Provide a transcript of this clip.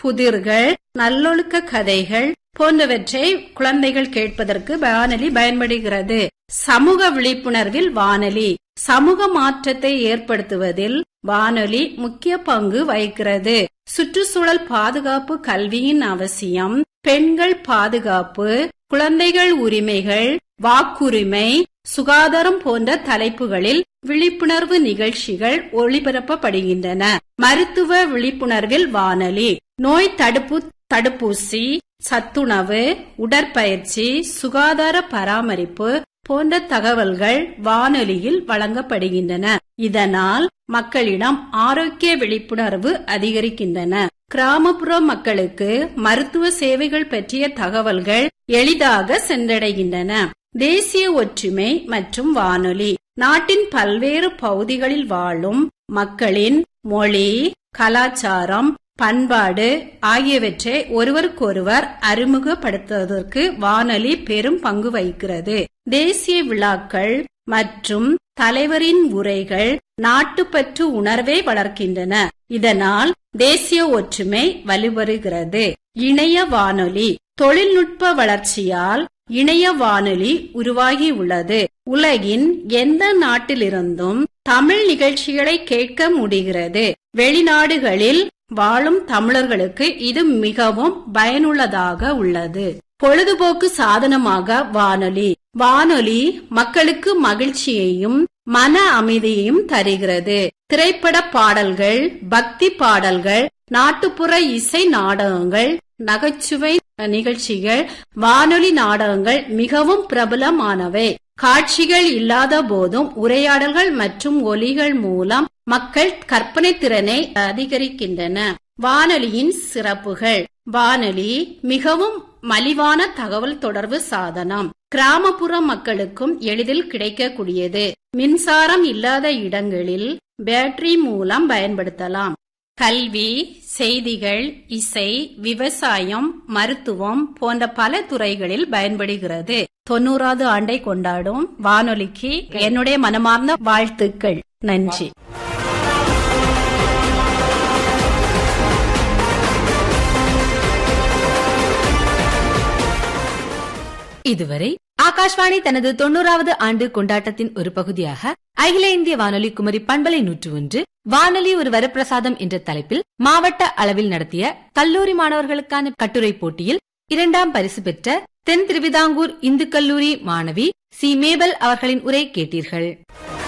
புதிர்கள் நல்லொழுக்க கதைகள் போன்றவற்றை குழந்தைகள் கேட்பதற்கு வானொலி பயன்படுகிறது சமூக விழிப்புணர்வில் வானொலி சமூக மாற்றத்தை ஏற்படுத்துவதில் வானொலி முக்கிய பங்கு வகிக்கிறது சுற்றுச்சூழல் பாதுகாப்பு கல்வியின் அவசியம் பெண்கள் பாதுகாப்பு குழந்தைகள் உரிமைகள் வாக்குரிமை சுகாதாரம் போன்ற தலைப்புகளில் விழிப்புணர்வு நிகழ்ச்சிகள் ஒளிபரப்பப்படுகின்றன மருத்துவ விழிப்புணர்வில் வானொலி நோய் தடுப்பு தடுப்பூசி சத்துணவு உடற்பயிற்சி சுகாதார பராமரிப்பு போன்ற தகவல்கள் வானொலியில் வழங்கப்படுகின்றன இதனால் மக்களிடம் ஆரோக்கிய விழிப்புணர்வு அதிகரிக்கின்றன கிராமப்புற மக்களுக்கு மருத்துவ சேவைகள் பற்றிய தகவல்கள் எளிதாக சென்றடைகின்றன தேசிய ஒற்றுமை மற்றும் வானொலி நாட்டின் பல்வேறு பகுதிகளில் வாழும் மக்களின் மொழி கலாச்சாரம் பண்பாடு ஆகியவற்றை ஒருவருக்கொருவர் அறிமுகப்படுத்துவதற்கு வானொலி பெரும் பங்கு வகிக்கிறது தேசிய விழாக்கள் மற்றும் தலைவரின் உரைகள் நாட்டுப்பற்று உணர்வை வளர்க்கின்றன இதனால் தேசிய ஒற்றுமை வலுவருகிறது இணைய வானொலி தொழில்நுட்ப வளர்ச்சியால் இணைய வானொலி உருவாகி உள்ளது உலகின் எந்த நாட்டிலிருந்தும் தமிழ் நிகழ்ச்சிகளை கேட்க முடிகிறது வெளிநாடுகளில் வாழும் தமிழர்களுக்கு இது மிகவும் பயனுள்ளதாக உள்ளது பொழுதுபோக்கு சாதனமாக வானொலி வானொலி மக்களுக்கு மகிழ்ச்சியையும் மன அமைதியையும் தருகிறது திரைப்பட பாடல்கள் பக்தி பாடல்கள் நாட்டுப்புற இசை நாடகங்கள் நகைச்சுவை நிகழ்ச்சிகள் வானொலி நாடகங்கள் மிகவும் பிரபலமானவை காட்சிகள் இல்லாத போதும் உரையாடல்கள் மற்றும் ஒலிகள் மூலம் மக்கள் கற்பனை திறனை அதிகரிக்கின்றன வானொலியின் சிறப்புகள் வானொலி மிகவும் மலிவான தகவல் தொடர்பு சாதனம் கிராமப்புற மக்களுக்கும் எளிதில் கிடைக்கக்கூடியது மின்சாரம் இல்லாத இடங்களில் பேட்டரி மூலம் பயன்படுத்தலாம் கல்வி செய்திகள் இசை விவசாயம் மருத்துவம் போன்ற பல துறைகளில் பயன்படுகிறது தொண்ணூறாவது ஆண்டை கொண்டாடும் வானொலிக்கு என்னுடைய மனமார்ந்த வாழ்த்துக்கள் நன்றி இதுவரை ஆகாஷ்வாணி தனது தொண்ணூறாவது ஆண்டு கொண்டாட்டத்தின் ஒரு பகுதியாக அகில இந்திய வானொலி குமரி பண்பலை நூற்று ஒன்று வானொலி ஒரு வரப்பிரசாதம் என்ற தலைப்பில் மாவட்ட அளவில் நடத்திய கல்லூரி மாணவர்களுக்கான கட்டுரை போட்டியில் இரண்டாம் பரிசு பெற்ற தென் திருவிதாங்கூர் இந்து கல்லூரி மாணவி சி மேபல் அவர்களின் உரை கேட்டீர்கள்